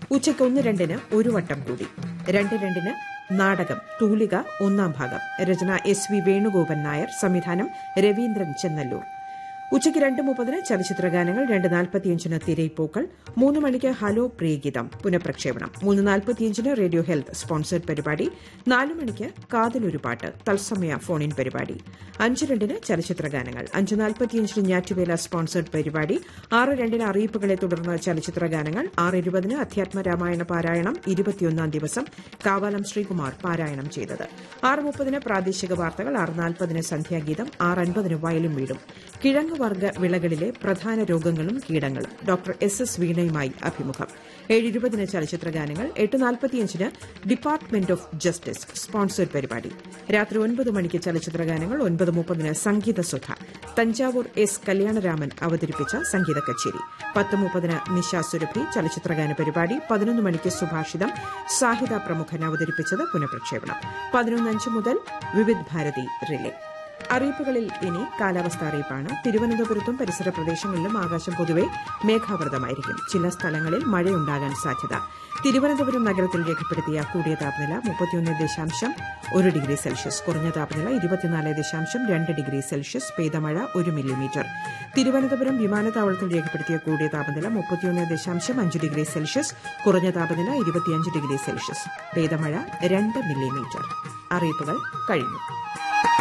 ഉച്ചയ്ക്ക് ഒന്ന് രണ്ടിന് ഒരു വട്ടം കൂടി രണ്ട് രണ്ടിന് നാടകം തൂലിക ഒന്നാം ഭാഗം രചന എസ് വി വേണുഗോപൻ നായർ സംവിധാനം രവീന്ദ്രൻ ചെന്നല്ലൂർ ഉച്ചയ്ക്ക് രണ്ട് മുപ്പതിന് ചലച്ചിത്ര ഗാനങ്ങൾ രണ്ട് നാൽപ്പത്തിയഞ്ചിന് തിരയിപ്പൂക്കൾ മൂന്ന് മണിക്ക് ഹലോ പ്രിയഗീതം പുനഃപ്രക്ഷേപണം മൂന്ന് നാൽപ്പത്തിയഞ്ചിന് റേഡിയോ ഹെൽത്ത് സ്പോൺസേഡ് പരിപാടി നാല് മണിക്ക് കാതിലൊരു പാട്ട് തത്സമയ ഫോൺ ഇൻ പരിപാടി അഞ്ച് രണ്ടിന് ചലച്ചിത്ര ഗാനങ്ങൾ അഞ്ച് നാൽപ്പത്തിയഞ്ചിന് ഞാറ്റുവേല സ്പോൺസേഡ് പരിപാടി ആറ് രണ്ടിന് അറിയിപ്പുകളെ തുടർന്ന് ചലച്ചിത്ര ഗാനങ്ങൾ ആറ് ഇരുപതിന് അധ്യാത്മ രാമായണ പാരായണം ഇരുപത്തിയൊന്നാം ദിവസം കാവാലം ശ്രീകുമാർ പാരായണം ചെയ്തത് ആറ് മുപ്പതിന് പ്രാദേശിക വാർത്തകൾ ആറ് നാൽപ്പതിന് സന്ധ്യാഗീതം ആറ് അൻപതിന് വയലും വീടും കിഴങ്ങ് വർഗ്ഗ വിളകളിലെ പ്രധാന രോഗങ്ങളും കീടങ്ങളും ഡോക്ടർ എസ് എസ് വീണയുമായി അഭിമുഖം ഏഴ് ഇരുപതിന് ചലച്ചിത്ര ഗാനങ്ങൾ എട്ട് നാൽപ്പത്തിയഞ്ചിന് ഡിപ്പാർട്ട്മെന്റ് ഓഫ് ജസ്റ്റിസ് സ്പോൺസേഡ് പരിപാടി രാത്രി ഒൻപത് മണിക്ക് ചലച്ചിത്ര ഗാനങ്ങൾ ഒൻപത് മുപ്പതിന് സംഗീത സുധ തഞ്ചാവൂർ എസ് കല്യാണരാമൻ അവതരിപ്പിച്ച സംഗീത കച്ചേരി പത്ത് മുപ്പതിന് നിശ സുരഭി ചലച്ചിത്രഗാന പരിപാടി പതിനൊന്ന് മണിക്ക് സുഭാഷിതം സാഹിത പ്രമുഖൻ അവതരിപ്പിച്ചത് പുനഃപ്രക്ഷേപണം പതിനൊന്നഞ്ച് മുതൽ വിവിധ് ഭാരതി റിലേ അറിയിപ്പുകളിൽ ഇനി കാലാവസ്ഥ അറിയിപ്പാണ് തിരുവനന്തപുരത്തും പരിസര പ്രദേശങ്ങളിലും ആകാശം പൊതുവെ മേഘാവൃതമായിരിക്കും ചില സ്ഥലങ്ങളിൽ മഴയുണ്ടാകാൻ സാധ്യത തിരുവനന്തപുരം നഗരത്തിൽ രേഖപ്പെടുത്തിയ കൂടിയ താപനില മുപ്പത്തിയൊന്ന് ദശാംശം ഒരു ഡിഗ്രി സെൽഷ്യസ് കുറഞ്ഞ താപനില ഇരുപത്തിനാല് ദശാംശം രണ്ട് ഡിഗ്രി സെൽഷ്യസ് പെയ്ത മഴ ഒരു മില്ലിമീറ്റർ തിരുവനന്തപുരം വിമാനത്താവളത്തിൽ രേഖപ്പെടുത്തിയ കൂടിയ താപനില മുപ്പത്തിയൊന്ന് ദശാംശം അഞ്ച് ഡിഗ്രി സെൽഷ്യസ് കുറഞ്ഞ താപനില ഇരുപത്തിയഞ്ച് ഡിഗ്രി സെൽഷ്യസ് പെയ്ത മഴ രണ്ട് മില്ലിമീറ്റർ അറിയിപ്പുകൾ കഴിഞ്ഞു